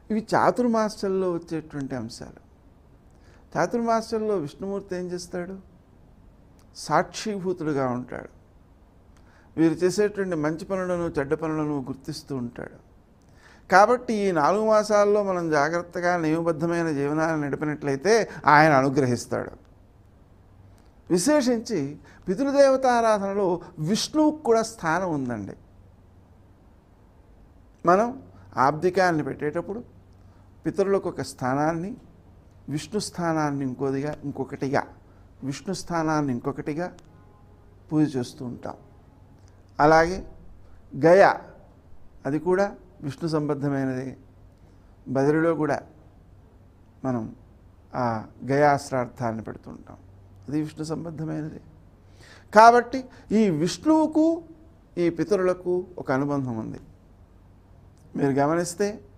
ఇవి చాతుర్మాస్టర్లో వచ్చేటువంటి అంశాలు చాతుర్మాస్టర్లో విష్ణుమూర్తి ఏం చేస్తాడు సాక్షిభూతుడుగా ఉంటాడు వీరు చేసేటువంటి మంచి పనులను చెడ్డ పనులను గుర్తిస్తూ ఉంటాడు కాబట్టి ఈ నాలుగు మాసాల్లో మనం జాగ్రత్తగా నియమబద్ధమైన జీవనాన్ని నడిపినట్లయితే ఆయన అనుగ్రహిస్తాడు విశేషించి పితృదేవతారాధనలో విష్ణువుకు కూడా స్థానం ఉందండి మనం ఆబ్దికాన్ని పెట్టేటప్పుడు పితరులకు ఒక స్థానాన్ని విష్ణు స్థానాన్ని ఇంకోదిగా ఇంకొకటిగా విష్ణు స్థానాన్ని ఇంకొకటిగా పూజ చేస్తూ ఉంటాం అలాగే గయ అది కూడా విష్ణు సంబద్ధమైనది బదిరిలో కూడా మనం ఆ గయాశ్రార్థాన్ని పెడుతుంటాం అది విష్ణు సంబద్ధమైనది కాబట్టి ఈ విష్ణువుకు ఈ పితరులకు ఒక అనుబంధం ఉంది మీరు గమనిస్తే